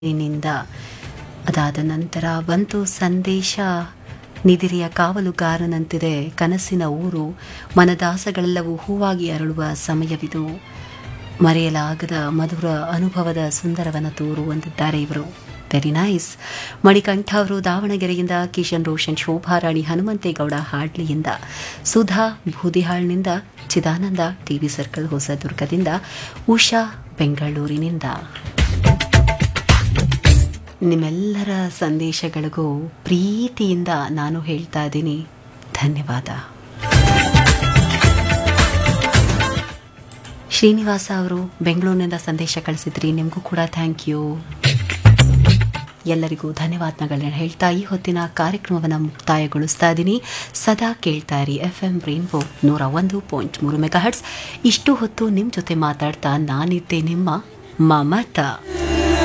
ನಿಂದ ಅದಾದ ನಂತರ ಬಂತು ಸಂದೇಶ ನಿದಿರೆಯ ಕಾವಲುಗಾರನಂತಿದೆ ಕನಸಿನ ಊರು ಮನದಾಸಗಳೆಲ್ಲವೂ ಹೂವಾಗಿ ಅರಳುವ ಸಮಯವಿದು ಮರೆಯಲಾಗದ ಮಧುರ ಅನುಭವದ ಸುಂದರವನ ತೋರು ಅಂದಿದ್ದಾರೆ ಇವರು ವೆರಿ ನೈಸ್ ಮಣಿಕಂಠ ಅವರು ದಾವಣಗೆರೆಯಿಂದ ಕಿಶನ್ ರೋಷನ್ ಶೋಭಾರಾಣಿ ಹನುಮಂತೇಗೌಡ ಹಾಡ್ಲಿಯಿಂದ ಸುಧಾ ಬೂದಿಹಾಳ್ನಿಂದ ಚಿದಾನಂದ ಟಿವಿ ಸರ್ಕಲ್ ಹೊಸದುರ್ಗದಿಂದ ಉಷಾ ಬೆಂಗಳೂರಿನಿಂದ ನಿಮ್ಮೆಲ್ಲರ ಸಂದೇಶಗಳಿಗೂ ಪ್ರೀತಿಯಿಂದ ನಾನು ಹೇಳ್ತಾ ಇದ್ದೀನಿ ಧನ್ಯವಾದ ಶ್ರೀನಿವಾಸ ಅವರು ಬೆಂಗಳೂರಿನಿಂದ ಸಂದೇಶ ಕಳಿಸಿದ್ರಿ ನಿಮಗೂ ಕೂಡ ಥ್ಯಾಂಕ್ ಯು ಎಲ್ಲರಿಗೂ ಧನ್ಯವಾದಗಳನ್ನ ಹೇಳ್ತಾ ಈ ಹೊತ್ತಿನ ಕಾರ್ಯಕ್ರಮವನ್ನು ಮುಕ್ತಾಯಗೊಳಿಸ್ತಾ ಇದ್ದೀನಿ ಸದಾ ಕೇಳ್ತಾ ಇರಿ ಎಫ್ ಎಂ ರೇನ್ಬೋ ನೂರ ಒಂದು ಪಾಯಿಂಟ್ ಮೂರು ಮೆಗಾ ಹರ್ಟ್ಸ್ ಇಷ್ಟು ಹೊತ್ತು ನಿಮ್ಮ ಜೊತೆ ಮಾತಾಡ್ತಾ ನಾನಿದ್ದೆ ನಿಮ್ಮ ಮಮತಾ